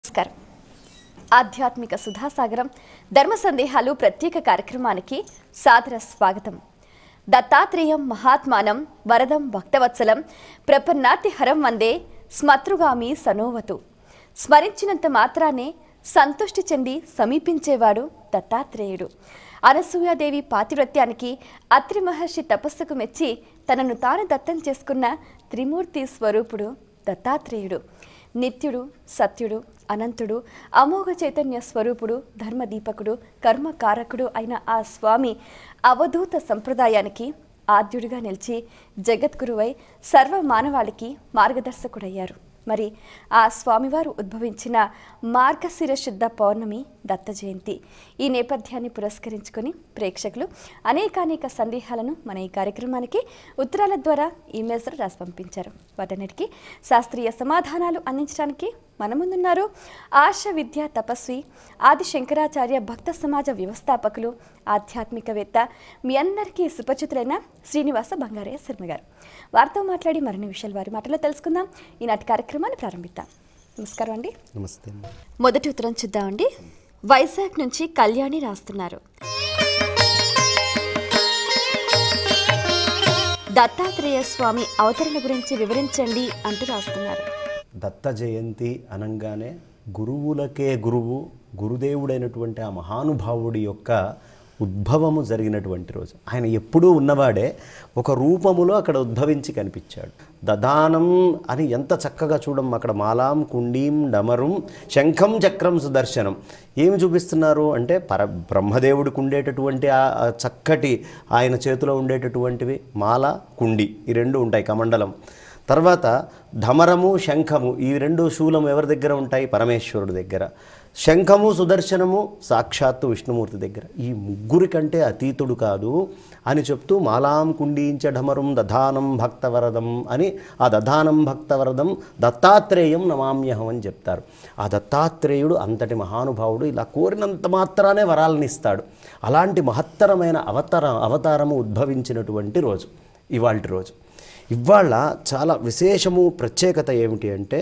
నమస్కారం ఆధ్యాత్మిక సుధాసాగరం ధర్మ సందేహాలు ప్రత్యేక కార్యక్రమానికి సాదర స్వాగతం దత్తాత్రేయం మహాత్మానం వరదం భక్తవత్సలం ప్రపన్నాతిహరం వందే స్మతృగామి సనోవతు స్మరించినంత మాత్రానే సంతుష్టి చెంది సమీపించేవాడు దత్తాత్రేయుడు అనసూయాదేవి పాతివ్రత్యానికి అత్రి మహర్షి తపస్సుకు మెచ్చి తనను తాను దత్తం చేసుకున్న త్రిమూర్తి స్వరూపుడు దత్తాత్రేయుడు నిత్యుడు సత్యుడు అనంతుడు అమోఘ చైతన్య స్వరూపుడు ధర్మదీపకుడు కర్మకారకుడు అయిన ఆ స్వామి అవధూత సంప్రదాయానికి ఆద్యుడిగా నిలిచి జగద్గురువై సర్వ మానవాళికి మార్గదర్శకుడయ్యారు మరి ఆ స్వామివారు ఉద్భవించిన మార్గశిర శుద్ధ పౌర్ణమి దత్త జయంతి ఈ నేపథ్యాన్ని పురస్కరించుకొని ప్రేక్షకులు అనేకానేక సందేహాలను మన ఈ కార్యక్రమానికి ఉత్తరాల ద్వారా ఈమెయిల్స్ రాసి పంపించారు వాటన్నిటికీ శాస్త్రీయ సమాధానాలు అందించడానికి మన ముందున్నారు ఆశ విద్యా తపస్వి ఆది శంకరాచార్య భక్త సమాజ వ్యవస్థాపకులు ఆధ్యాత్మికవేత్త మీ అందరికీ సుపరిచితులైన శ్రీనివాస బంగారయ్య శర్మ గారు వారితో మాట్లాడి మరిన్ని విషయాలు వారి మాటలో తెలుసుకుందాం ఈనాటి కార్యక్రమాన్ని ప్రారంభిద్దాం నమస్కారం అండి నమస్తే అమ్మ. మొదటి ఉత్తరం చూద్దామండి వైజాగ్ నుంచి కళ్యాణి రాస్తున్నారు దత్తాత్రేయ స్వామి అవతరణ గురించి వివరించండి అంటూ రాస్తున్నారు దత్త జయంతి అనగానే గురువులకే గురువు గురుదేవుడైనటువంటి ఆ మహానుభావుడి యొక్క ఉద్భవము జరిగినటువంటి రోజు ఆయన ఎప్పుడూ ఉన్నవాడే ఒక రూపములో అక్కడ ఉద్భవించి కనిపించాడు దదానం అని ఎంత చక్కగా చూడం అక్కడ మాలాం కుండీం డమరుం శంఖం చక్రం సుదర్శనం ఏమి చూపిస్తున్నారు అంటే పర బ్రహ్మదేవుడికి ఉండేటటువంటి ఆ ఆ చక్కటి ఆయన చేతిలో ఉండేటటువంటివి మాల కుండి ఈ రెండు ఉంటాయి కమండలం తర్వాత ధమరము శంఖము ఈ రెండు శూలం ఎవరి దగ్గర ఉంటాయి పరమేశ్వరుడి దగ్గర శంఖము సుదర్శనము సాక్షాత్తు విష్ణుమూర్తి దగ్గర ఈ ముగ్గురి కంటే అతీతుడు కాదు అని చెప్తూ మాలాం కుండీంచ ఢమరం దధానం భక్తవరదం అని ఆ దధానం భక్తవరదం దత్తాత్రేయం నమామ్యహం అని చెప్తారు ఆ దత్తాత్రేయుడు అంతటి మహానుభావుడు ఇలా కోరినంత మాత్రానే వరాలను ఇస్తాడు అలాంటి మహత్తరమైన అవతార అవతారము ఉద్భవించినటువంటి రోజు ఇవాల్టి రోజు ఇవాళ చాలా విశేషము ప్రత్యేకత ఏమిటి అంటే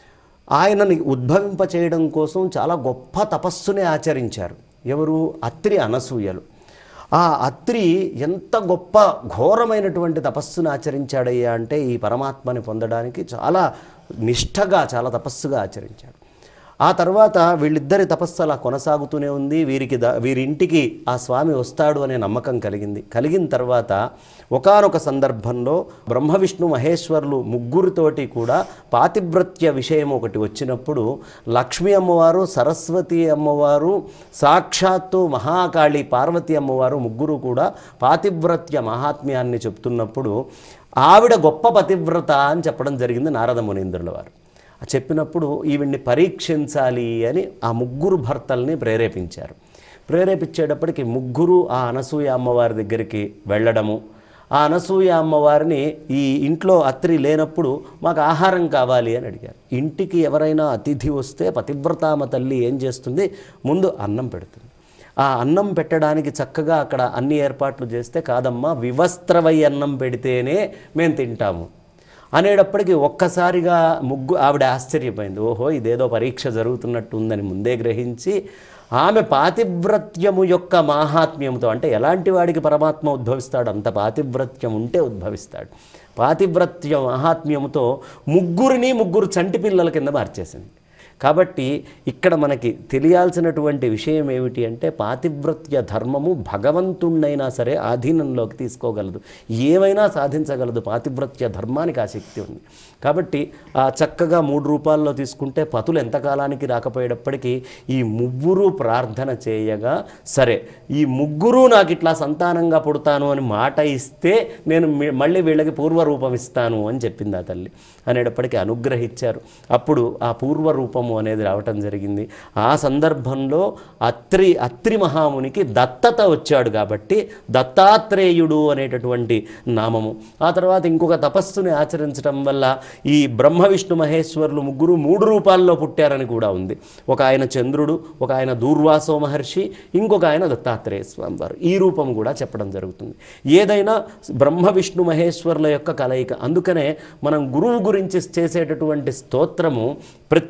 ఆయనని ఉద్భవింప చేయడం కోసం చాలా గొప్ప తపస్సుని ఆచరించారు ఎవరు అత్రి అనసూయలు ఆ అత్రి ఎంత గొప్ప ఘోరమైనటువంటి తపస్సును ఆచరించాడయ్యా అంటే ఈ పరమాత్మని పొందడానికి చాలా నిష్ఠగా చాలా తపస్సుగా ఆచరించాడు ఆ తర్వాత వీళ్ళిద్దరి తపస్సు అలా కొనసాగుతూనే ఉంది వీరికి ద వీరింటికి ఆ స్వామి వస్తాడు అనే నమ్మకం కలిగింది కలిగిన తర్వాత ఒకానొక సందర్భంలో బ్రహ్మ విష్ణు మహేశ్వరులు ముగ్గురితోటి కూడా పాతివ్రత్య విషయం ఒకటి వచ్చినప్పుడు లక్ష్మీ అమ్మవారు సరస్వతి అమ్మవారు సాక్షాత్తు మహాకాళి పార్వతి అమ్మవారు ముగ్గురు కూడా పాతివ్రత్య మహాత్మ్యాన్ని చెప్తున్నప్పుడు ఆవిడ గొప్ప పతివ్రత అని చెప్పడం జరిగింది నారద మునీంద్రుల వారు ఆ చెప్పినప్పుడు ఈవిడ్ని పరీక్షించాలి అని ఆ ముగ్గురు భర్తల్ని ప్రేరేపించారు ప్రేరేపించేటప్పటికి ముగ్గురు ఆ అనసూయ అమ్మవారి దగ్గరికి వెళ్ళడము ఆ అనసూయ అమ్మవారిని ఈ ఇంట్లో అత్రి లేనప్పుడు మాకు ఆహారం కావాలి అని అడిగారు ఇంటికి ఎవరైనా అతిథి వస్తే పతివ్రతామ తల్లి ఏం చేస్తుంది ముందు అన్నం పెడుతుంది ఆ అన్నం పెట్టడానికి చక్కగా అక్కడ అన్ని ఏర్పాట్లు చేస్తే కాదమ్మా వివస్త్రవై అన్నం పెడితేనే మేము తింటాము అనేటప్పటికీ ఒక్కసారిగా ముగ్గు ఆవిడ ఆశ్చర్యపోయింది ఓహో ఇదేదో పరీక్ష జరుగుతున్నట్టు ఉందని ముందే గ్రహించి ఆమె పాతివ్రత్యము యొక్క మాహాత్మ్యంతో అంటే ఎలాంటి వాడికి పరమాత్మ ఉద్భవిస్తాడు అంత పాతివ్రత్యం ఉంటే ఉద్భవిస్తాడు పాతివ్రత్య మహాత్మ్యంతో ముగ్గురిని ముగ్గురు చంటి పిల్లల కింద మార్చేసింది కాబట్టి ఇక్కడ మనకి తెలియాల్సినటువంటి విషయం ఏమిటి అంటే పాతివ్రత్య ధర్మము భగవంతుణ్ణైనా సరే ఆధీనంలోకి తీసుకోగలదు ఏమైనా సాధించగలదు పాతివ్రత్య ధర్మానికి ఆ శక్తి ఉంది కాబట్టి ఆ చక్కగా మూడు రూపాల్లో తీసుకుంటే పతులు ఎంతకాలానికి రాకపోయేటప్పటికీ ఈ ముగ్గురు ప్రార్థన చేయగా సరే ఈ ముగ్గురు నాకు ఇట్లా సంతానంగా పుడతాను అని మాట ఇస్తే నేను మీ- మళ్ళీ వీళ్ళకి పూర్వరూపం ఇస్తాను అని చెప్పింది ఆ తల్లి అనేటప్పటికీ అనుగ్రహించారు అప్పుడు ఆ పూర్వరూపము అనేది రావటం జరిగింది ఆ సందర్భంలో అత్రి అత్రి మహామునికి దత్తత వచ్చాడు కాబట్టి దత్తాత్రేయుడు అనేటటువంటి నామము ఆ తర్వాత ఇంకొక తపస్సుని ఆచరించడం వల్ల ఈ బ్రహ్మ విష్ణు మహేశ్వరులు ముగ్గురు మూడు రూపాల్లో పుట్టారని కూడా ఉంది ఒక ఆయన చంద్రుడు ఒక ఆయన దూర్వాసో మహర్షి ఇంకొక ఆయన దత్తాత్రేయ స్వామి వారు ఈ రూపం కూడా చెప్పడం జరుగుతుంది ఏదైనా బ్రహ్మ విష్ణు మహేశ్వరుల యొక్క కలయిక అందుకనే మనం గురువు గురించి చేసేటటువంటి స్తోత్రము ప్రతి ఒక్క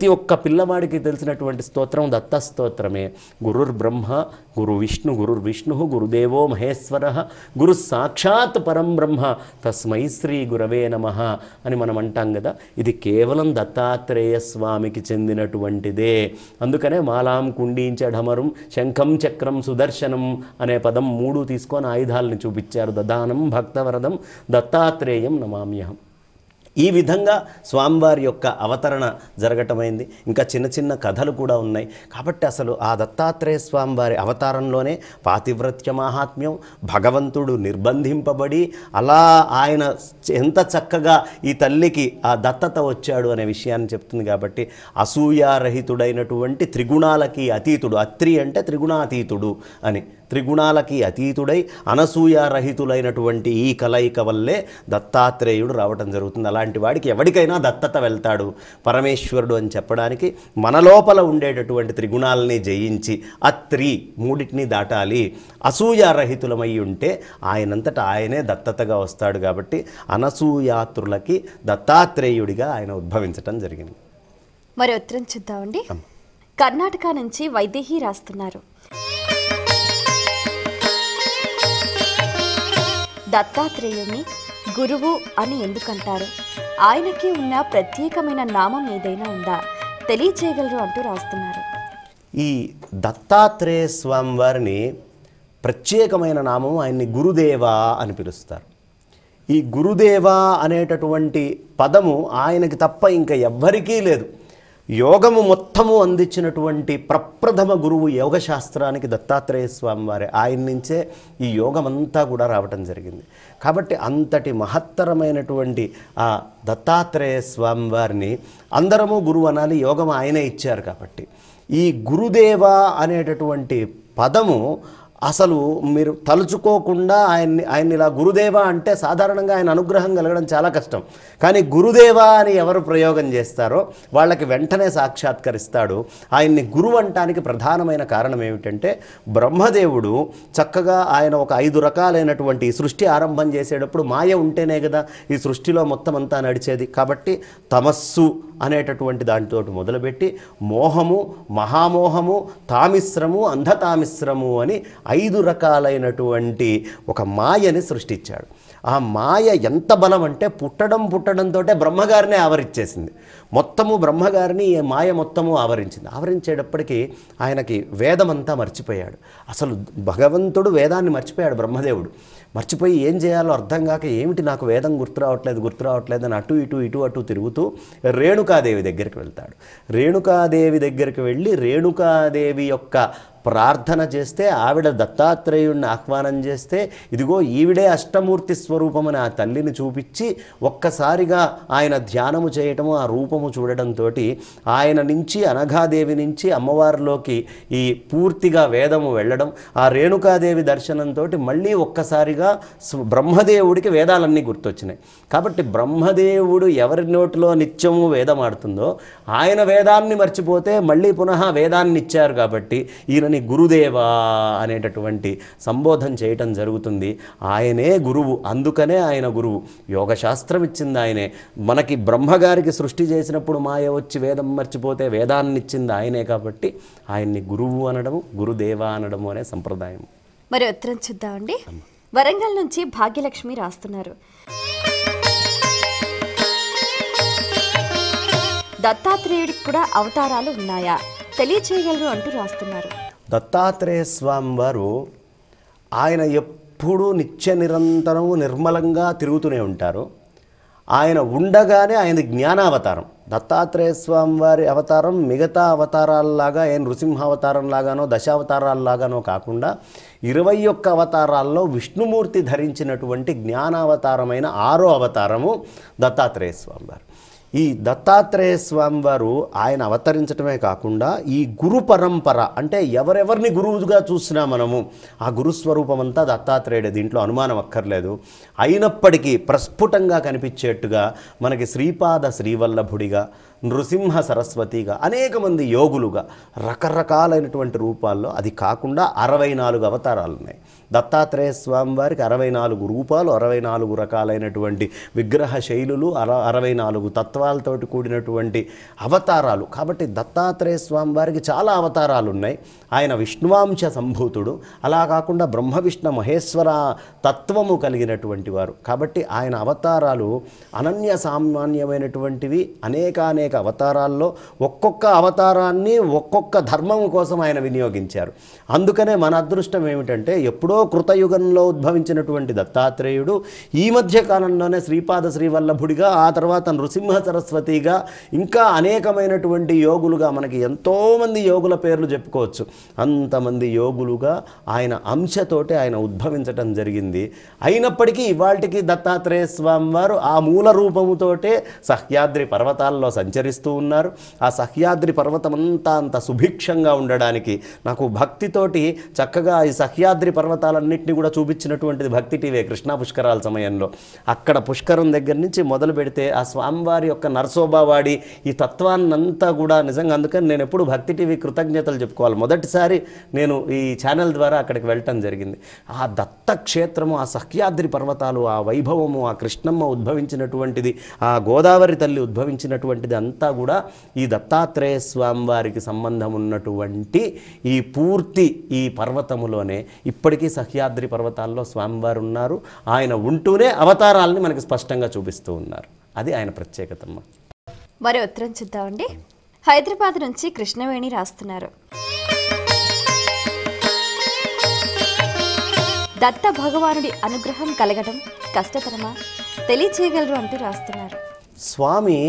పిల్లవాడికి తెలిసినటువంటి స్తోత్రం దత్త స్తోత్రమే గురుర్ బ్రహ్మ గురు విష్ణు గురుర్ విష్ణు గురుదేవో మహేశ్వర గురు సాక్షాత్ పరం బ్రహ్మ తస్మై శ్రీ గురవే నమ అని మనం అంటాం కదా ఇది కేవలం దత్తాత్రేయ స్వామికి చెందినటువంటిదే అందుకనే మాలాం కుండీంచఢమరం శంఖం చక్రం సుదర్శనం అనే పదం మూడు తీసుకొని ఆయుధాలను చూపించారు దదానం భక్తవరదం దత్తాత్రేయం నమామ్యహం ఈ విధంగా స్వామివారి యొక్క అవతరణ జరగటమైంది ఇంకా చిన్న చిన్న కథలు కూడా ఉన్నాయి కాబట్టి అసలు ఆ దత్తాత్రేయ స్వామివారి అవతారంలోనే పాతివ్రత్య మాహాత్మ్యం భగవంతుడు నిర్బంధింపబడి అలా ఆయన ఎంత చక్కగా ఈ తల్లికి ఆ దత్తత వచ్చాడు అనే విషయాన్ని చెప్తుంది కాబట్టి అసూయారహితుడైనటువంటి త్రిగుణాలకి అతీతుడు అత్రి అంటే త్రిగుణాతీతుడు అని త్రిగుణాలకి అతీతుడై అనసూయారహితులైనటువంటి ఈ కలయిక వల్లే దత్తాత్రేయుడు రావటం జరుగుతుంది అలాంటి వాడికి ఎవరికైనా దత్తత వెళ్తాడు పరమేశ్వరుడు అని చెప్పడానికి మన లోపల ఉండేటటువంటి త్రిగుణాలని జయించి అత్రి మూడింటిని దాటాలి అసూయారహితులమై ఉంటే ఆయనంతటా ఆయనే దత్తతగా వస్తాడు కాబట్టి అనసూయాత్రులకి దత్తాత్రేయుడిగా ఆయన ఉద్భవించటం జరిగింది మరి ఉత్తరం చూద్దామండి కర్ణాటక నుంచి వైదేహి రాస్తున్నారు దత్తాత్రేయుని గురువు అని ఎందుకంటారు ఆయనకి ఉన్న ప్రత్యేకమైన నామం ఏదైనా ఉందా తెలియచేయగలరు అంటూ రాస్తున్నారు ఈ దత్తాత్రేయ స్వామి వారిని ప్రత్యేకమైన నామం ఆయన్ని గురుదేవా అని పిలుస్తారు ఈ గురుదేవా అనేటటువంటి పదము ఆయనకి తప్ప ఇంకా ఎవ్వరికీ లేదు యోగము మొత్తము అందించినటువంటి ప్రప్రథమ గురువు యోగ శాస్త్రానికి దత్తాత్రేయ స్వామి వారే ఆయన నుంచే ఈ యోగమంతా కూడా రావటం జరిగింది కాబట్టి అంతటి మహత్తరమైనటువంటి ఆ దత్తాత్రేయ స్వామి వారిని అందరము గురువు అనాలి యోగం ఆయనే ఇచ్చారు కాబట్టి ఈ గురుదేవ అనేటటువంటి పదము అసలు మీరు తలుచుకోకుండా ఆయన్ని ఆయన్ని ఇలా గురుదేవ అంటే సాధారణంగా ఆయన అనుగ్రహం కలగడం చాలా కష్టం కానీ గురుదేవ అని ఎవరు ప్రయోగం చేస్తారో వాళ్ళకి వెంటనే సాక్షాత్కరిస్తాడు ఆయన్ని గురువు అంటానికి ప్రధానమైన కారణం ఏమిటంటే బ్రహ్మదేవుడు చక్కగా ఆయన ఒక ఐదు రకాలైనటువంటి ఈ సృష్టి ఆరంభం చేసేటప్పుడు మాయ ఉంటేనే కదా ఈ సృష్టిలో మొత్తం అంతా నడిచేది కాబట్టి తమస్సు అనేటటువంటి దానితో మొదలుపెట్టి మోహము మహామోహము తామిశ్రము అంధతామిశ్రము అని ఐదు రకాలైనటువంటి ఒక మాయని సృష్టించాడు ఆ మాయ ఎంత బలం అంటే పుట్టడం పుట్టడంతో బ్రహ్మగారినే ఆవరించేసింది మొత్తము బ్రహ్మగారిని ఈ మాయ మొత్తము ఆవరించింది ఆవరించేటప్పటికీ ఆయనకి వేదమంతా మర్చిపోయాడు అసలు భగవంతుడు వేదాన్ని మర్చిపోయాడు బ్రహ్మదేవుడు మర్చిపోయి ఏం చేయాలో అర్థం కాక ఏమిటి నాకు వేదం గుర్తు రావట్లేదు గుర్తు రావట్లేదు అని అటు ఇటు ఇటు అటు తిరుగుతూ రేణుకాదేవి దగ్గరికి వెళ్తాడు రేణుకాదేవి దగ్గరికి వెళ్ళి రేణుకాదేవి యొక్క ప్రార్థన చేస్తే ఆవిడ దత్తాత్రేయుడిని ఆహ్వానం చేస్తే ఇదిగో ఈవిడే అష్టమూర్తి స్వరూపమని ఆ తల్లిని చూపించి ఒక్కసారిగా ఆయన ధ్యానము చేయటము ఆ రూపము చూడడంతో ఆయన నుంచి అనఘాదేవి నుంచి అమ్మవారిలోకి ఈ పూర్తిగా వేదము వెళ్ళడం ఆ రేణుకాదేవి దర్శనంతో మళ్ళీ ఒక్కసారిగా స్వ- బ్రహ్మదేవుడికి వేదాలన్నీ గుర్తొచ్చినాయి కాబట్టి బ్రహ్మదేవుడు ఎవరి నోటిలో నిత్యము వేదం ఆడుతుందో ఆయన వేదాన్ని మర్చిపోతే మళ్ళీ పునః వేదాన్ని ఇచ్చారు కాబట్టి ఈయనని గురుదేవా అనేటటువంటి సంబోధన చేయటం జరుగుతుంది ఆయనే గురువు అందుకనే ఆయన గురువు యోగశాస్త్రం ఇచ్చింది ఆయనే మనకి బ్రహ్మగారికి సృష్టి చేసినప్పుడు మాయ వచ్చి వేదం మర్చిపోతే వేదాన్ని ఇచ్చింది ఆయనే కాబట్టి ఆయన్ని గురువు అనడము గురుదేవా అనడము అనే సంప్రదాయం మరి ఉత్తరం చూద్దామండి వరంగల్ నుంచి భాగ్యలక్ష్మి రాస్తున్నారు దత్తాత్రేయుడికి కూడా అవతారాలు ఉన్నాయా తెలియచేయగలరు అంటూ రాస్తున్నారు దత్తాత్రేయ స్వామి వారు ఆయన ఎప్పుడూ నిత్య నిరంతరము నిర్మలంగా తిరుగుతూనే ఉంటారు ఆయన ఉండగానే ఆయన జ్ఞానావతారం దత్తాత్రేయ స్వామి వారి అవతారం మిగతా అవతారాల్లాగా ఏ నృసింహ అవతారం లాగానో దశావతారాల్లాగానో కాకుండా ఇరవై ఒక్క అవతారాల్లో విష్ణుమూర్తి ధరించినటువంటి జ్ఞానావతారమైన ఆరో అవతారము దత్తాత్రేయ స్వామి వారు ఈ దత్తాత్రేయ స్వామి వారు ఆయన అవతరించడమే కాకుండా ఈ గురు పరంపర అంటే ఎవరెవరిని గురువుగా చూసినా మనము ఆ గురుస్వరూపం అంతా దత్తాత్రేయుడే దీంట్లో అనుమానం అక్కర్లేదు అయినప్పటికీ ప్రస్ఫుటంగా కనిపించేట్టుగా మనకి శ్రీపాద శ్రీవల్లభుడిగా నృసింహ సరస్వతిగా అనేక మంది యోగులుగా రకరకాలైనటువంటి రూపాల్లో అది కాకుండా అరవై నాలుగు అవతారాలు ఉన్నాయి దత్తాత్రేయ స్వామి వారికి అరవై నాలుగు రూపాలు అరవై నాలుగు రకాలైనటువంటి విగ్రహ శైలులు అర అరవై నాలుగు తత్వాలతోటి కూడినటువంటి అవతారాలు కాబట్టి దత్తాత్రేయ స్వామి వారికి చాలా అవతారాలు ఉన్నాయి ఆయన విష్ణువాంశ సంభూతుడు అలా కాకుండా బ్రహ్మ విష్ణు మహేశ్వర తత్వము కలిగినటువంటి వారు కాబట్టి ఆయన అవతారాలు అనన్య సామాన్యమైనటువంటివి అనేకానేక అవతారాల్లో ఒక్కొక్క అవతారాన్ని ఒక్కొక్క ధర్మం కోసం ఆయన వినియోగించారు అందుకనే మన అదృష్టం ఏమిటంటే ఎప్పుడో కృతయుగంలో ఉద్భవించినటువంటి దత్తాత్రేయుడు ఈ మధ్య కాలంలోనే శ్రీపాద శ్రీవల్లభుడిగా ఆ తర్వాత నృసింహ సరస్వతిగా ఇంకా అనేకమైనటువంటి యోగులుగా మనకి ఎంతోమంది యోగుల పేర్లు చెప్పుకోవచ్చు అంతమంది యోగులుగా ఆయన అంశతోటి ఆయన ఉద్భవించటం జరిగింది అయినప్పటికీ ఇవాళకి దత్తాత్రేయ స్వామి వారు ఆ మూల రూపముతోటే సహ్యాద్రి పర్వతాల్లో సంచరిస్తూ ఉన్నారు ఆ సహ్యాద్రి పర్వతం అంతా అంత సుభిక్షంగా ఉండడానికి నాకు భక్తితోటి చక్కగా ఈ సహ్యాద్రి పర్వతాలన్నింటినీ కూడా చూపించినటువంటిది భక్తి టీవీ కృష్ణా పుష్కరాల సమయంలో అక్కడ పుష్కరం దగ్గర నుంచి మొదలు పెడితే ఆ స్వామివారి యొక్క నరసోబావాడి ఈ తత్వాన్నంతా కూడా నిజంగా అందుకని నేను ఎప్పుడు భక్తి టీవీ కృతజ్ఞతలు చెప్పుకోవాలి మొదటిసారి నేను ఈ ఛానల్ ద్వారా అక్కడికి వెళ్ళటం జరిగింది ఆ దత్త క్షేత్రము ఆ సహ్యాద్రి పర్వతాలు ఆ వైభవము ఆ కృష్ణమ్మ ఉద్భవించినటువంటిది ఆ గోదావరి తల్లి ఉద్భవించినటువంటిది అంతా కూడా ఈ దత్తాత్రేయ స్వామి వారికి సంబంధం ఉన్నటువంటి ఈ పూర్తి ఈ పర్వతములోనే ఇప్పటికీ సహ్యాద్రి పర్వతాల్లో స్వామివారు ఉన్నారు ఆయన ఉంటూనే అవతారాలని మనకి స్పష్టంగా చూపిస్తూ ఉన్నారు అది ఆయన ప్రత్యేకతమ్మ మరి ఉత్తరం చూద్దామండి హైదరాబాద్ నుంచి కృష్ణవేణి రాస్తున్నారు దత్త భగవానుడి అనుగ్రహం కలగడం కష్టతరమా తెలియచేయగలరు అంటూ రాస్తున్నారు స్వామి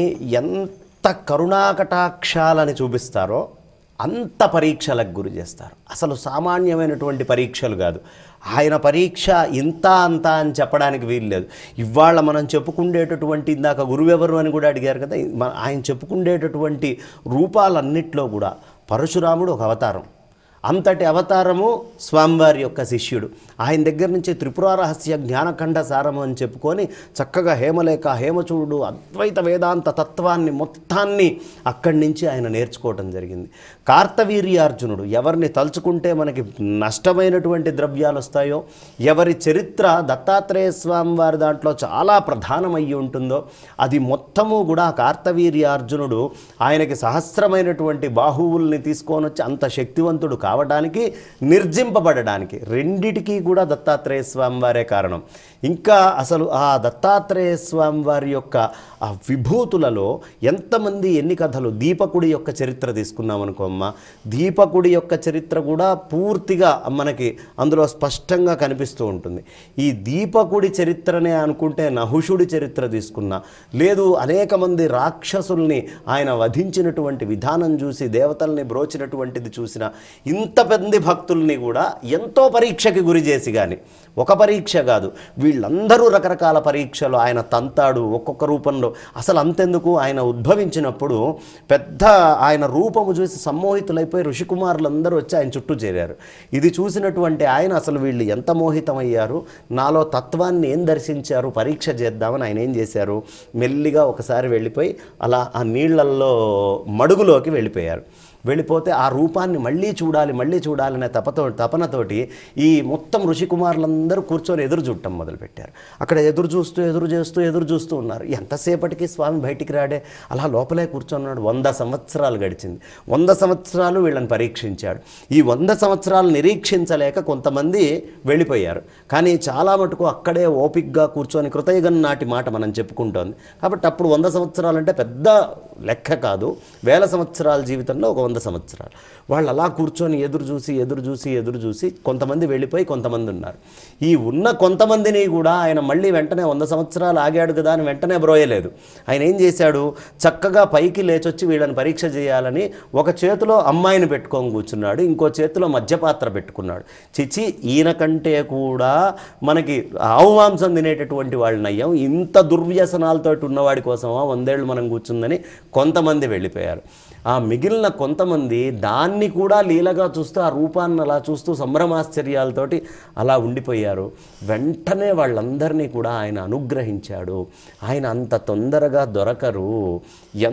ఎంత కరుణాకటాక్షాలని చూపిస్తారో అంత పరీక్షలకు గురి చేస్తారు అసలు సామాన్యమైనటువంటి పరీక్షలు కాదు ఆయన పరీక్ష ఇంత అంత అని చెప్పడానికి వీలు లేదు ఇవాళ మనం చెప్పుకుండేటటువంటి ఇందాక గురువెవరు అని కూడా అడిగారు కదా మన- ఆయన చెప్పుకుండేటటువంటి రూపాలన్నిట్లో కూడా పరశురాముడు ఒక అవతారం అంతటి అవతారము స్వామివారి యొక్క శిష్యుడు ఆయన దగ్గర నుంచి త్రిపుర రహస్య జ్ఞానఖండ సారము అని చెప్పుకొని చక్కగా హేమలేఖ హేమచూడు అద్వైత వేదాంత తత్వాన్ని మొత్తాన్ని అక్కడి నుంచి ఆయన నేర్చుకోవటం జరిగింది కార్తవీర్యార్జునుడు ఎవరిని తలుచుకుంటే మనకి నష్టమైనటువంటి ద్రవ్యాలు వస్తాయో ఎవరి చరిత్ర దత్తాత్రేయ స్వామి వారి దాంట్లో చాలా ప్రధానమయ్యి ఉంటుందో అది మొత్తము కూడా కార్తవీర్యార్జునుడు ఆయనకి సహస్రమైనటువంటి బాహువుల్ని తీసుకొని వచ్చి అంత శక్తివంతుడు కావడానికి నిర్జింపబడడానికి రెండిటికి కూడా దత్తాత్రేయ స్వామి వారే కారణం ఇంకా అసలు ఆ దత్తాత్రేయ స్వామి వారి యొక్క ఆ విభూతులలో ఎంతమంది ఎన్ని కథలు దీపకుడి యొక్క చరిత్ర తీసుకున్నాం అనుకోమ్మా దీపకుడి యొక్క చరిత్ర కూడా పూర్తిగా మనకి అందులో స్పష్టంగా కనిపిస్తూ ఉంటుంది ఈ దీపకుడి చరిత్రనే అనుకుంటే నహుషుడి చరిత్ర తీసుకున్నా లేదు అనేక మంది రాక్షసుల్ని ఆయన వధించినటువంటి విధానం చూసి దేవతల్ని బ్రోచినటువంటిది చూసిన ఇంత పెద్ద భక్తుల్ని కూడా ఎంతో పరీక్షకి గురి చేసి కానీ ఒక పరీక్ష కాదు వీళ్ళందరూ రకరకాల పరీక్షలు ఆయన తంతాడు ఒక్కొక్క రూపంలో అసలు అంతెందుకు ఆయన ఉద్భవించినప్పుడు పెద్ద ఆయన రూపము చూసి సమ్మోహితులైపోయి ఋషికుమారులందరూ వచ్చి ఆయన చుట్టూ చేరారు ఇది చూసినటువంటి ఆయన అసలు వీళ్ళు ఎంత మోహితమయ్యారు నాలో తత్వాన్ని ఏం దర్శించారు పరీక్ష చేద్దామని ఆయన ఏం చేశారు మెల్లిగా ఒకసారి వెళ్ళిపోయి అలా ఆ నీళ్ళల్లో మడుగులోకి వెళ్ళిపోయారు వెళ్ళిపోతే ఆ రూపాన్ని మళ్ళీ చూడాలి మళ్ళీ చూడాలనే తపతో తపనతోటి ఈ మొత్తం ఋషికుమారులందరూ కూర్చొని ఎదురు చూడటం మొదలుపెట్టారు అక్కడ ఎదురు చూస్తూ ఎదురు చేస్తూ ఎదురు చూస్తూ ఉన్నారు ఎంతసేపటికి స్వామి బయటికి రాడే అలా లోపలే కూర్చొన్నాడు వంద సంవత్సరాలు గడిచింది వంద సంవత్సరాలు వీళ్ళని పరీక్షించాడు ఈ వంద సంవత్సరాలు నిరీక్షించలేక కొంతమంది వెళ్ళిపోయారు కానీ చాలా మటుకు అక్కడే ఓపిక్గా కూర్చొని కృతయుగం నాటి మాట మనం చెప్పుకుంటోంది కాబట్టి అప్పుడు వంద సంవత్సరాలు అంటే పెద్ద లెక్క కాదు వేల సంవత్సరాల జీవితంలో ఒక వంద సంవత్సరాలు వాళ్ళు అలా కూర్చొని ఎదురు చూసి ఎదురు చూసి ఎదురు చూసి కొంతమంది వెళ్ళిపోయి కొంతమంది ఉన్నారు ఈ ఉన్న కొంతమందిని కూడా ఆయన మళ్ళీ వెంటనే వంద సంవత్సరాలు ఆగాడు కదా అని వెంటనే బ్రోయలేదు ఆయన ఏం చేశాడు చక్కగా పైకి లేచొచ్చి వీళ్ళని పరీక్ష చేయాలని ఒక చేతిలో అమ్మాయిని పెట్టుకొని కూర్చున్నాడు ఇంకో చేతిలో మధ్యపాత్ర పెట్టుకున్నాడు చిచి ఈయన కంటే కూడా మనకి ఆవు మాంసం తినేటటువంటి వాళ్ళు నయ్యం ఇంత దుర్వ్యసనాలతో ఉన్నవాడి కోసమా వందేళ్ళు మనం కూర్చుందని కొంతమంది వెళ్ళిపోయారు ఆ మిగిలిన కొంతమంది దాన్ని కూడా లీలగా చూస్తూ ఆ రూపాన్ని అలా చూస్తూ సంభ్రమాశ్చర్యాలతోటి అలా ఉండిపోయారు వెంటనే వాళ్ళందరినీ కూడా ఆయన అనుగ్రహించాడు ఆయన అంత తొందరగా దొరకరు ఎంత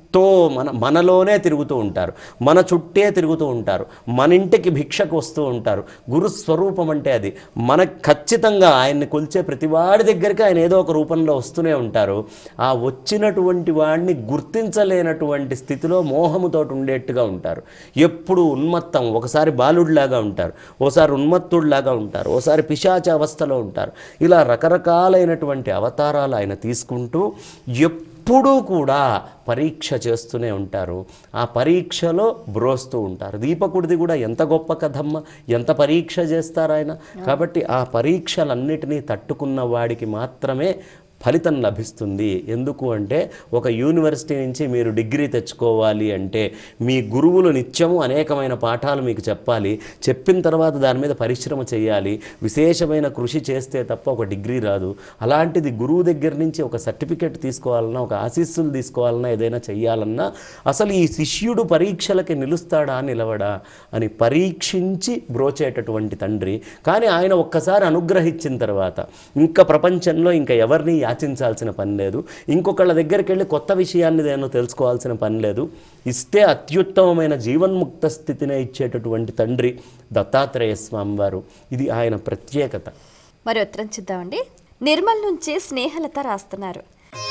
తో మన మనలోనే తిరుగుతూ ఉంటారు మన చుట్టే తిరుగుతూ ఉంటారు మన ఇంటికి భిక్షకు వస్తూ ఉంటారు గురు స్వరూపం అంటే అది మనకు ఖచ్చితంగా ఆయన్ని కొలిచే ప్రతి వాడి దగ్గరికి ఆయన ఏదో ఒక రూపంలో వస్తూనే ఉంటారు ఆ వచ్చినటువంటి వాడిని గుర్తించలేనటువంటి స్థితిలో మోహముతోటి ఉండేట్టుగా ఉంటారు ఎప్పుడు ఉన్మత్తం ఒకసారి బాలుడిలాగా ఉంటారు ఓసారి ఉన్మత్తుడిలాగా ఉంటారు ఓసారి పిశాచ అవస్థలో ఉంటారు ఇలా రకరకాలైనటువంటి అవతారాలు ఆయన తీసుకుంటూ ఎప్పుడూ కూడా పరీక్ష చేస్తూనే ఉంటారు ఆ పరీక్షలో బ్రోస్తూ ఉంటారు దీపకుడిది కూడా ఎంత గొప్ప కథమ్మ ఎంత పరీక్ష చేస్తారు ఆయన కాబట్టి ఆ పరీక్షలన్నిటినీ తట్టుకున్న వాడికి మాత్రమే ఫలితం లభిస్తుంది ఎందుకు అంటే ఒక యూనివర్సిటీ నుంచి మీరు డిగ్రీ తెచ్చుకోవాలి అంటే మీ గురువులు నిత్యము అనేకమైన పాఠాలు మీకు చెప్పాలి చెప్పిన తర్వాత దాని మీద పరిశ్రమ చేయాలి విశేషమైన కృషి చేస్తే తప్ప ఒక డిగ్రీ రాదు అలాంటిది గురువు దగ్గర నుంచి ఒక సర్టిఫికెట్ తీసుకోవాలన్నా ఒక ఆశీస్సులు తీసుకోవాలన్నా ఏదైనా చెయ్యాలన్నా అసలు ఈ శిష్యుడు పరీక్షలకి నిలుస్తాడా నిలవడా అని పరీక్షించి బ్రోచేటటువంటి తండ్రి కానీ ఆయన ఒక్కసారి అనుగ్రహించిన తర్వాత ఇంకా ప్రపంచంలో ఇంకా ఎవరిని యాచించాల్సిన పని లేదు ఇంకొకళ్ళ దగ్గరికి వెళ్ళి కొత్త విషయాన్ని నేను తెలుసుకోవాల్సిన పని లేదు ఇస్తే అత్యుత్తమమైన జీవన్ముక్త స్థితినే ఇచ్చేటటువంటి తండ్రి దత్తాత్రేయ స్వామి వారు ఇది ఆయన ప్రత్యేకత మరి ఉత్తరం చూద్దామండి నిర్మల్ నుంచి స్నేహలత రాస్తున్నారు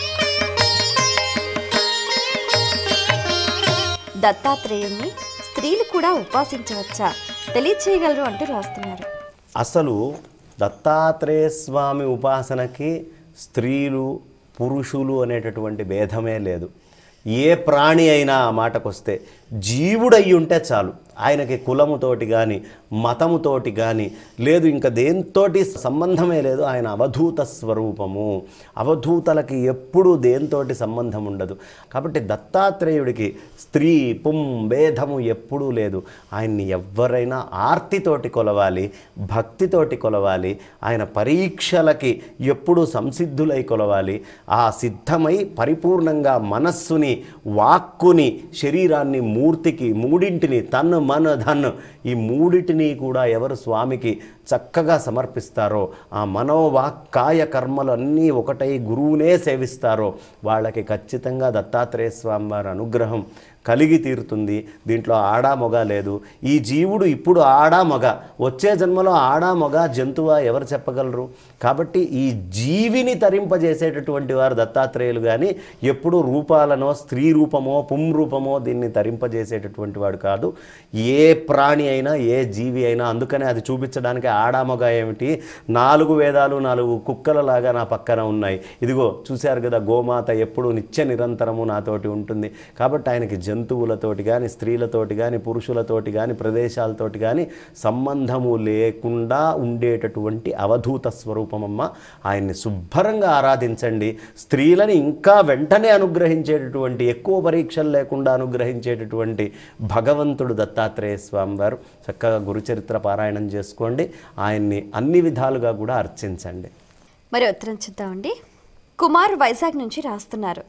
దత్తాత్రేయుణ్ణి స్త్రీలు కూడా ఉపాసించవచ్చా తెలియచేయగలరు అంటూ రాస్తున్నారు అసలు దత్తాత్రేయ స్వామి ఉపాసనకి స్త్రీలు పురుషులు అనేటటువంటి భేదమే లేదు ఏ ప్రాణి అయినా ఆ మాటకొస్తే జీవుడయ్యి ఉంటే చాలు ఆయనకి కులముతోటి కానీ మతముతోటి కానీ లేదు ఇంకా దేంతోటి సంబంధమే లేదు ఆయన అవధూత స్వరూపము అవధూతలకి ఎప్పుడూ దేంతోటి సంబంధం ఉండదు కాబట్టి దత్తాత్రేయుడికి స్త్రీ పుం భేదము ఎప్పుడూ లేదు ఆయన్ని ఎవరైనా ఆర్తితోటి కొలవాలి భక్తితోటి కొలవాలి ఆయన పరీక్షలకి ఎప్పుడూ సంసిద్ధులై కొలవాలి ఆ సిద్ధమై పరిపూర్ణంగా మనస్సుని వాక్కుని శరీరాన్ని మూర్తికి మూడింటిని తన్ను మన ధన్ ఈ మూడిటిని కూడా ఎవరు స్వామికి చక్కగా సమర్పిస్తారో ఆ మనోవాక్కాయ కర్మలు అన్నీ ఒకటై గురువునే సేవిస్తారో వాళ్ళకి ఖచ్చితంగా దత్తాత్రేయ స్వామి వారి అనుగ్రహం కలిగి తీరుతుంది దీంట్లో ఆడా మొగ లేదు ఈ జీవుడు ఇప్పుడు ఆడా మొగ వచ్చే జన్మలో ఆడా మొగ జంతువా ఎవరు చెప్పగలరు కాబట్టి ఈ జీవిని తరింపజేసేటటువంటి వారు దత్తాత్రేయులు కానీ ఎప్పుడు రూపాలనో స్త్రీ రూపమో పుం రూపమో దీన్ని తరింపజేసేటటువంటి వాడు కాదు ఏ ప్రాణి అయినా ఏ జీవి అయినా అందుకనే అది చూపించడానికి ఆడా మొగ ఏమిటి నాలుగు వేదాలు నాలుగు కుక్కలలాగా నా పక్కన ఉన్నాయి ఇదిగో చూశారు కదా గోమాత ఎప్పుడు నిత్య నిరంతరము నాతోటి ఉంటుంది కాబట్టి ఆయనకి జంతువులతోటి కానీ స్త్రీలతోటి కానీ పురుషులతోటి కానీ ప్రదేశాలతోటి కానీ సంబంధము లేకుండా ఉండేటటువంటి అవధూత స్వరూపమమ్మ ఆయన్ని శుభ్రంగా ఆరాధించండి స్త్రీలని ఇంకా వెంటనే అనుగ్రహించేటటువంటి ఎక్కువ పరీక్షలు లేకుండా అనుగ్రహించేటటువంటి భగవంతుడు దత్తాత్రేయ స్వామి వారు చక్కగా గురుచరిత్ర పారాయణం చేసుకోండి ఆయన్ని అన్ని విధాలుగా కూడా అర్చించండి మరి ఉత్తరం చూద్దామండి కుమార్ వైజాగ్ నుంచి రాస్తున్నారు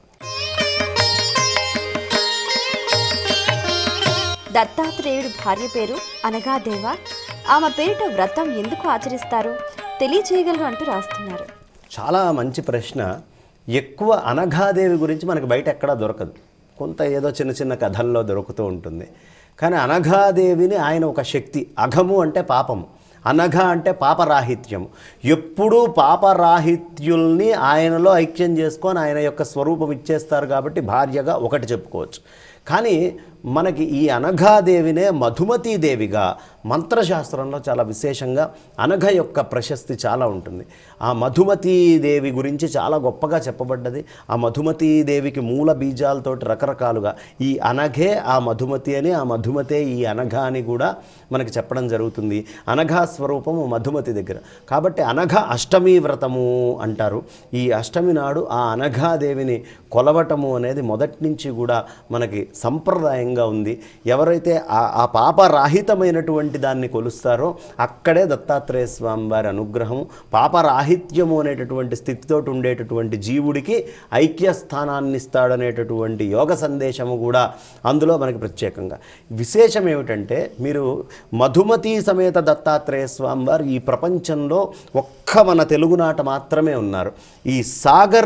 దత్తాత్రేయుడి భార్య పేరు అనగాదేవ ఆమె పేరిట వ్రతం ఎందుకు ఆచరిస్తారు తెలియచేయగలరు అంటూ రాస్తున్నారు చాలా మంచి ప్రశ్న ఎక్కువ అనఘాదేవి గురించి మనకు బయట ఎక్కడా దొరకదు కొంత ఏదో చిన్న చిన్న కథల్లో దొరుకుతూ ఉంటుంది కానీ అనఘాదేవిని ఆయన ఒక శక్తి అఘము అంటే పాపము అనఘ అంటే పాపరాహిత్యము ఎప్పుడూ పాపరాహిత్యుల్ని ఆయనలో ఐక్యం చేసుకొని ఆయన యొక్క స్వరూపం ఇచ్చేస్తారు కాబట్టి భార్యగా ఒకటి చెప్పుకోవచ్చు కానీ మనకి ఈ అనఘాదేవినే మధుమతీదేవిగా మంత్రశాస్త్రంలో చాలా విశేషంగా అనఘ యొక్క ప్రశస్తి చాలా ఉంటుంది ఆ మధుమతీదేవి గురించి చాలా గొప్పగా చెప్పబడ్డది ఆ మధుమతీదేవికి మూల బీజాలతోటి రకరకాలుగా ఈ అనఘే ఆ మధుమతి అని ఆ మధుమతే ఈ అనఘ అని కూడా మనకి చెప్పడం జరుగుతుంది అనఘా స్వరూపము మధుమతి దగ్గర కాబట్టి అనఘ అష్టమి వ్రతము అంటారు ఈ అష్టమి నాడు ఆ అనఘాదేవిని కొలవటము అనేది మొదటి నుంచి కూడా మనకి సంప్రదాయంగా ఉంది ఎవరైతే ఆ ఆ పాపరాహితమైనటువంటి దాన్ని కొలుస్తారో అక్కడే దత్తాత్రేయ స్వామి వారి అనుగ్రహం పాపరాహిత్యము అనేటటువంటి స్థితితో ఉండేటటువంటి జీవుడికి ఐక్య స్థానాన్ని ఇస్తాడనేటటువంటి యోగ సందేశము కూడా అందులో మనకి ప్రత్యేకంగా విశేషం ఏమిటంటే మీరు మధుమతి సమేత దత్తాత్రేయ స్వామి వారు ఈ ప్రపంచంలో ఒక్క మన తెలుగునాట మాత్రమే ఉన్నారు ఈ సాగర్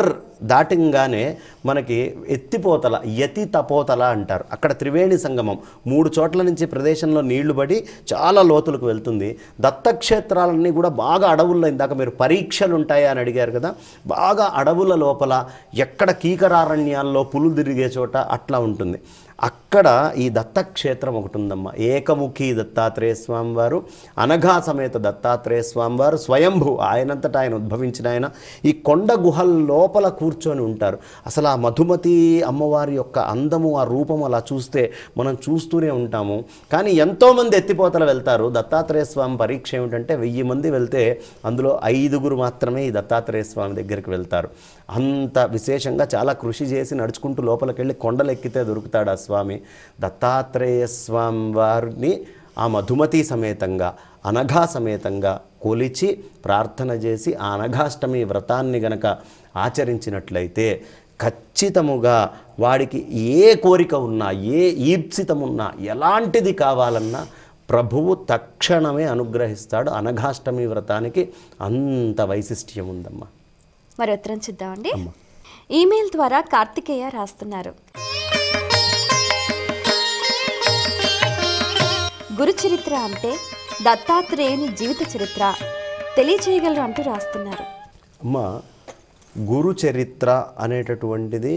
దాటంగానే మనకి ఎత్తిపోతల యతి తపోతల అంటారు అక్కడ త్రివేణి సంగమం మూడు చోట్ల నుంచి ప్రదేశంలో నీళ్లు పడి చాలా లోతులకు వెళ్తుంది దత్తక్షేత్రాలన్నీ కూడా బాగా అడవుల్లో ఇందాక మీరు పరీక్షలు ఉంటాయా అని అడిగారు కదా బాగా అడవుల లోపల ఎక్కడ కీకరారణ్యాల్లో పులు తిరిగే చోట అట్లా ఉంటుంది అక్కడ ఈ దత్తక్షేత్రం ఒకటి ఉందమ్మా ఏకముఖి దత్తాత్రేయ స్వామి వారు అనఘా సమేత దత్తాత్రేయ స్వామి వారు స్వయంభూ ఆయనంతటా ఆయన ఉద్భవించిన ఆయన ఈ కొండ గుహల లోపల కూర్చొని ఉంటారు అసలు ఆ మధుమతి అమ్మవారి యొక్క అందము ఆ రూపం అలా చూస్తే మనం చూస్తూనే ఉంటాము కానీ ఎంతోమంది ఎత్తిపోతలు వెళ్తారు దత్తాత్రేయ స్వామి పరీక్ష ఏమిటంటే వెయ్యి మంది వెళ్తే అందులో ఐదుగురు మాత్రమే ఈ దత్తాత్రేయ స్వామి దగ్గరికి వెళ్తారు అంత విశేషంగా చాలా కృషి చేసి నడుచుకుంటూ లోపలికి వెళ్ళి కొండలు ఎక్కితే దొరుకుతాడు ఆ స్వామి దత్తాత్రేయ స్వామి వారిని ఆ మధుమతి సమేతంగా అనఘా సమేతంగా కొలిచి ప్రార్థన చేసి ఆ అనఘాష్టమి వ్రతాన్ని గనక ఆచరించినట్లయితే ఖచ్చితముగా వాడికి ఏ కోరిక ఉన్నా ఏ ఈప్సితమున్నా ఎలాంటిది కావాలన్నా ప్రభువు తక్షణమే అనుగ్రహిస్తాడు అనఘాష్టమి వ్రతానికి అంత వైశిష్ట్యం ఉందమ్మా మరి ఉత్తరం చూద్దామండి ఈమెయిల్ ద్వారా కార్తికేయ రాస్తున్నారు గురు చరిత్ర అంటే దత్తాత్రేయుని జీవిత చరిత్ర తెలియచేయగలరు అంటూ రాస్తున్నారు అమ్మ గురు చరిత్ర అనేటటువంటిది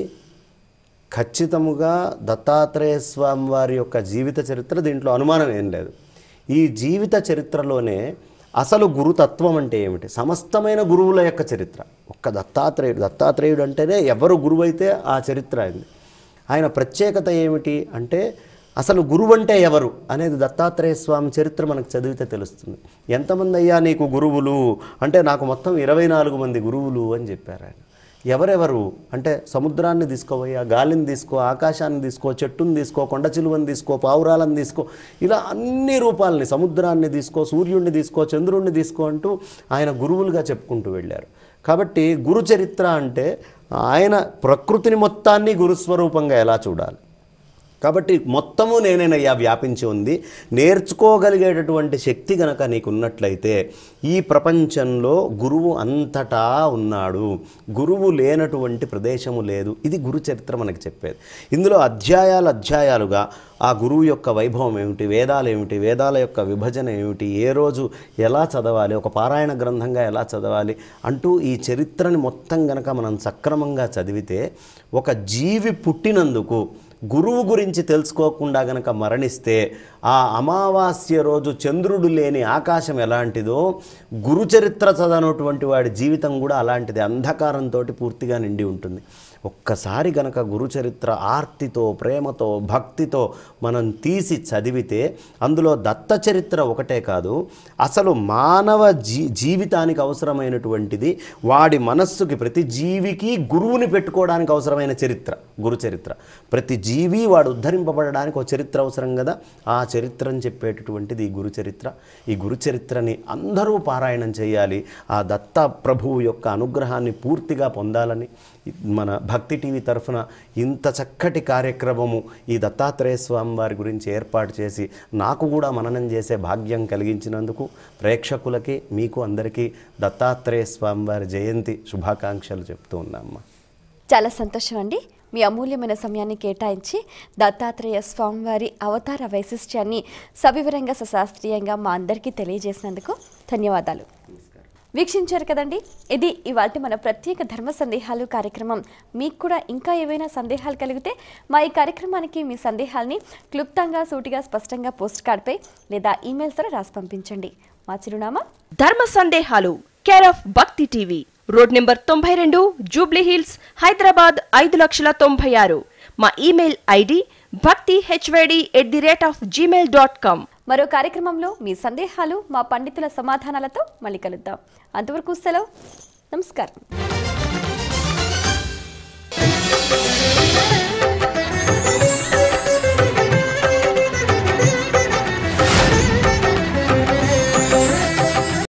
ఖచ్చితముగా దత్తాత్రేయ స్వామి వారి యొక్క జీవిత చరిత్ర దీంట్లో అనుమానం ఏం లేదు ఈ జీవిత చరిత్రలోనే అసలు గురుతత్వం అంటే ఏమిటి సమస్తమైన గురువుల యొక్క చరిత్ర ఒక్క దత్తాత్రేయుడు దత్తాత్రేయుడు అంటేనే ఎవరు గురువైతే ఆ చరిత్ర అయింది ఆయన ప్రత్యేకత ఏమిటి అంటే అసలు గురువు అంటే ఎవరు అనేది దత్తాత్రేయ స్వామి చరిత్ర మనకు చదివితే తెలుస్తుంది ఎంతమంది అయ్యా నీకు గురువులు అంటే నాకు మొత్తం ఇరవై నాలుగు మంది గురువులు అని చెప్పారు ఆయన ఎవరెవరు అంటే సముద్రాన్ని తీసుకోవయ్యా గాలిని తీసుకో ఆకాశాన్ని తీసుకో చెట్టుని తీసుకో కొండ చిలువని తీసుకో పావురాలను తీసుకో ఇలా అన్ని రూపాలని సముద్రాన్ని తీసుకో సూర్యుడిని తీసుకో చంద్రుడిని తీసుకో అంటూ ఆయన గురువులుగా చెప్పుకుంటూ వెళ్ళారు కాబట్టి గురు చరిత్ర అంటే ఆయన ప్రకృతిని మొత్తాన్ని గురుస్వరూపంగా ఎలా చూడాలి కాబట్టి మొత్తము నేనేనయ్యా వ్యాపించి ఉంది నేర్చుకోగలిగేటటువంటి శక్తి గనక నీకున్నట్లయితే ఈ ప్రపంచంలో గురువు అంతటా ఉన్నాడు గురువు లేనటువంటి ప్రదేశము లేదు ఇది గురు చరిత్ర మనకి చెప్పేది ఇందులో అధ్యాయాలు అధ్యాయాలుగా ఆ గురువు యొక్క వైభవం ఏమిటి వేదాలు ఏమిటి వేదాల యొక్క విభజన ఏమిటి ఏ రోజు ఎలా చదవాలి ఒక పారాయణ గ్రంథంగా ఎలా చదవాలి అంటూ ఈ చరిత్రని మొత్తం గనక మనం సక్రమంగా చదివితే ఒక జీవి పుట్టినందుకు గురువు గురించి తెలుసుకోకుండా గనక మరణిస్తే ఆ అమావాస్య రోజు చంద్రుడు లేని ఆకాశం ఎలాంటిదో గురు చరిత్ర చదవనటువంటి వాడి జీవితం కూడా అలాంటిది అంధకారంతో పూర్తిగా నిండి ఉంటుంది ఒక్కసారి గనక గురు చరిత్ర ఆర్తితో ప్రేమతో భక్తితో మనం తీసి చదివితే అందులో దత్త చరిత్ర ఒకటే కాదు అసలు మానవ జీ జీవితానికి అవసరమైనటువంటిది వాడి మనస్సుకి ప్రతి జీవికి గురువుని పెట్టుకోవడానికి అవసరమైన చరిత్ర గురు చరిత్ర ప్రతి జీవి వాడు ఉద్ధరింపబడడానికి ఒక చరిత్ర అవసరం కదా ఆ చరిత్రని చెప్పేటటువంటిది ఈ గురు చరిత్ర ఈ గురు చరిత్రని అందరూ పారాయణం చేయాలి ఆ దత్త ప్రభువు యొక్క అనుగ్రహాన్ని పూర్తిగా పొందాలని మన భక్తి టీవీ తరఫున ఇంత చక్కటి కార్యక్రమము ఈ దత్తాత్రేయ స్వామి వారి గురించి ఏర్పాటు చేసి నాకు కూడా మననం చేసే భాగ్యం కలిగించినందుకు ప్రేక్షకులకి మీకు అందరికీ దత్తాత్రేయ స్వామి వారి జయంతి శుభాకాంక్షలు చెప్తూ ఉన్నామ్మా చాలా సంతోషం అండి మీ అమూల్యమైన సమయాన్ని కేటాయించి దత్తాత్రేయ స్వామివారి అవతార వైశిష్ట్యాన్ని సవివరంగా సశాస్త్రీయంగా మా అందరికీ తెలియజేసినందుకు ధన్యవాదాలు వీక్షించారు కదండి ఇది ఇవాళ మన ప్రత్యేక ధర్మ సందేహాలు కార్యక్రమం మీకు కూడా ఇంకా ఏవైనా సందేహాలు కలిగితే మా ఈ కార్యక్రమానికి మీ సందేహాల్ని క్లుప్తంగా సూటిగా స్పష్టంగా పోస్ట్ కార్డ్పై లేదా ఈమెయిల్స్ ద్వారా రాసి పంపించండి మా చిరునామా ధర్మ సందేహాలు care of Bhakti TV road number తొంభై రెండు జూబ్లీ హిల్స్ హైదరాబాద్ ఐదు లక్షల తొంభై ఆరు మా email ID Bhakti HYD at the rate of Gmail dot com మరో కార్యక్రమంలో మీ సందేహాలు మా పండితుల సమాధానాలతో మళ్ళీ కలుద్దాం అంతవరకు సెలవు నమస్కారం